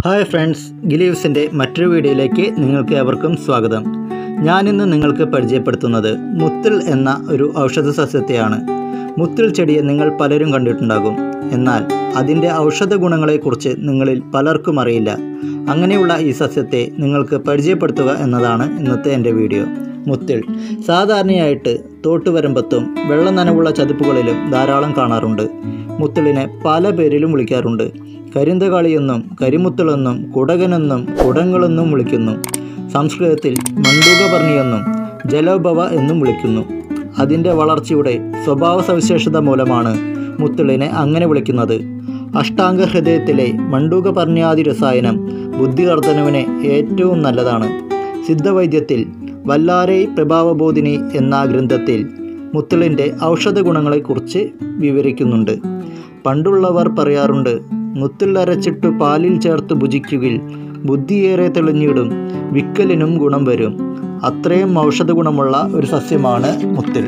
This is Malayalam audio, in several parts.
ഹായ് ഫ്രണ്ട്സ് ഗിലീവ്സിൻ്റെ മറ്റൊരു വീഡിയോയിലേക്ക് നിങ്ങൾക്ക് ഏവർക്കും സ്വാഗതം ഞാനിന്ന് നിങ്ങൾക്ക് പരിചയപ്പെടുത്തുന്നത് മുത്തിൽ എന്ന ഒരു ഔഷധ സസ്യത്തെയാണ് മുത്തിൽ ചെടിയെ നിങ്ങൾ പലരും കണ്ടിട്ടുണ്ടാകും എന്നാൽ അതിൻ്റെ ഔഷധ ഗുണങ്ങളെക്കുറിച്ച് നിങ്ങളിൽ പലർക്കും അറിയില്ല അങ്ങനെയുള്ള ഈ സസ്യത്തെ നിങ്ങൾക്ക് പരിചയപ്പെടുത്തുക എന്നതാണ് ഇന്നത്തെ എൻ്റെ വീഡിയോ മുത്തിൽ സാധാരണയായിട്ട് തോട്ടുവരമ്പത്തും വെള്ള നനവുള്ള ചതുപ്പുകളിലും ധാരാളം കാണാറുണ്ട് മുത്തിളിനെ പല പേരിലും വിളിക്കാറുണ്ട് കരിന്തകാളിയെന്നും കരിമുത്തിളെന്നും കുടകനെന്നും കുടങ്ങളെന്നും വിളിക്കുന്നു സംസ്കൃതത്തിൽ മണ്ടൂകപർണിയെന്നും ജലോഭവ എന്നും വിളിക്കുന്നു അതിൻ്റെ വളർച്ചയുടെ സ്വഭാവ സവിശേഷത മൂലമാണ് മുത്തിളിനെ അങ്ങനെ വിളിക്കുന്നത് അഷ്ടാംഗ ഹൃദയത്തിലെ മണ്ടൂകപർണ്യാദി രസായനം ബുദ്ധിവർദ്ധനവിന് ഏറ്റവും നല്ലതാണ് സിദ്ധവൈദ്യത്തിൽ വല്ലാരൈ പ്രഭാവബോധിനി എന്ന ഗ്രന്ഥത്തിൽ മുത്തിളിൻ്റെ ഔഷധ ഗുണങ്ങളെക്കുറിച്ച് വിവരിക്കുന്നുണ്ട് പണ്ടുള്ളവർ പറയാറുണ്ട് മുത്തിൽ അരച്ചിട്ടു പാലിൽ ചേർത്ത് ഭുജിക്കുകിൽ ബുദ്ധിയേറെ തെളിഞ്ഞിടും വിക്കലിനും ഗുണം വരും അത്രയും ഔഷധ ഗുണമുള്ള ഒരു സസ്യമാണ് മുത്തിൽ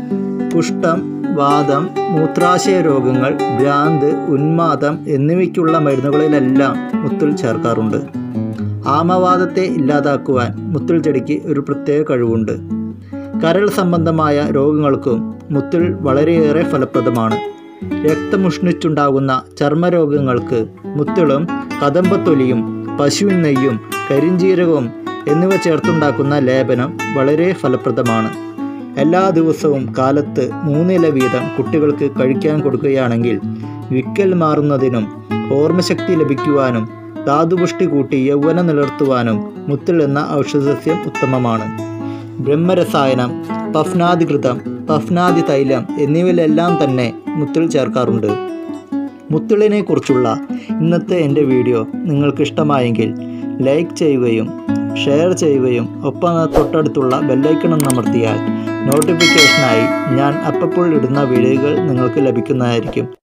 കുഷ്ഠം വാദം മൂത്രാശയ രോഗങ്ങൾ ഭ്രാന്ത് ഉന്മാദം എന്നിവയ്ക്കുള്ള മരുന്നുകളിലെല്ലാം മുത്തിൽ ചേർക്കാറുണ്ട് ആമവാദത്തെ ഇല്ലാതാക്കുവാൻ മുത്തിൽ ചെടിക്ക് ഒരു പ്രത്യേക കഴിവുണ്ട് കരൾ സംബന്ധമായ രോഗങ്ങൾക്കും മുത്തിൽ വളരെയേറെ ഫലപ്രദമാണ് രക്തമുഷ്ണിച്ചുണ്ടാകുന്ന ചർമ്മരോഗങ്ങൾക്ക് മുത്തിളും കദമ്പത്തൊലിയും പശുവിൻ നെയ്യും കരിഞ്ചീരകവും എന്നിവ ചേർത്തുണ്ടാക്കുന്ന ലേപനം വളരെ ഫലപ്രദമാണ് എല്ലാ ദിവസവും കാലത്ത് മൂന്നില വീതം കുട്ടികൾക്ക് കഴിക്കാൻ കൊടുക്കുകയാണെങ്കിൽ വിക്കൽ മാറുന്നതിനും ഓർമ്മശക്തി ലഭിക്കുവാനും ധാതുപുഷ്ടി കൂട്ടി യൗവനം നിലനിർത്തുവാനും മുത്തിൽ എന്ന ഔഷധസസ്യം ഉത്തമമാണ് ബ്രഹ്മരസായനം പഫ്നാദികൃതം പഫ്നാദി തൈലം എന്നിവയിലെല്ലാം തന്നെ മുത്തിൽ ചേർക്കാറുണ്ട് മുത്തിളിനെ കുറിച്ചുള്ള ഇന്നത്തെ എൻ്റെ വീഡിയോ നിങ്ങൾക്ക് ഇഷ്ടമായെങ്കിൽ ലൈക്ക് ചെയ്യുകയും ഷെയർ ചെയ്യുകയും ഒപ്പം ആ തൊട്ടടുത്തുള്ള ബെല്ലൈക്കൺ അമർത്തിയാൽ നോട്ടിഫിക്കേഷനായി ഞാൻ അപ്പോൾ ഇടുന്ന വീഡിയോകൾ നിങ്ങൾക്ക് ലഭിക്കുന്നതായിരിക്കും